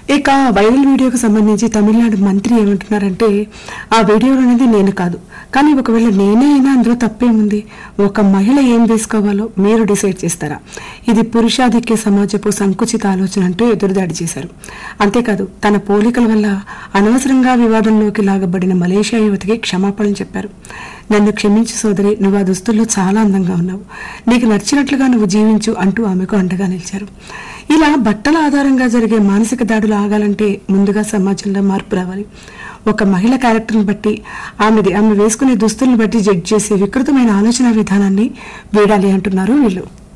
ఇక వైరల్ వీడియోకి సంబంధించి తమిళనాడు మంత్రి ఏమంటున్నారంటే ఆ వీడియోలో అనేది నేను కాదు కానీ ఒకవేళ నేనే అయినా అందులో తప్పేముంది ఒక మహిళ ఏం వేసుకోవాలో మీరు డిసైడ్ చేస్తారా ఇది పురుషాధిక్య సమాజపు సంకుచిత ఆలోచన అంటూ ఎదురుదాడి చేశారు అంతేకాదు తన పోలికల వల్ల అనవసరంగా వివాదంలోకి లాగబడిన మలేషియా యువతికి క్షమాపణలు చెప్పారు నన్ను క్షమించు సోదరి నువ్వు ఆ దుస్తుల్లో చాలా అందంగా ఉన్నావు నీకు నచ్చినట్లుగా నువ్వు జీవించు అంటూ ఆమెకు అండగా నిలిచారు ఇలా బట్టల ఆధారంగా జరిగే మానసిక దాడులు ఆగాలంటే ముందుగా సమాజంలో మార్పు రావాలి ఒక మహిళ క్యారెక్టర్ని బట్టి ఆమెది ఆమె వేసుకునే దుస్తుల్ని బట్టి జడ్జ్ చేసే వికృతమైన ఆలోచన విధానాన్ని వీడాలి అంటున్నారు వీళ్ళు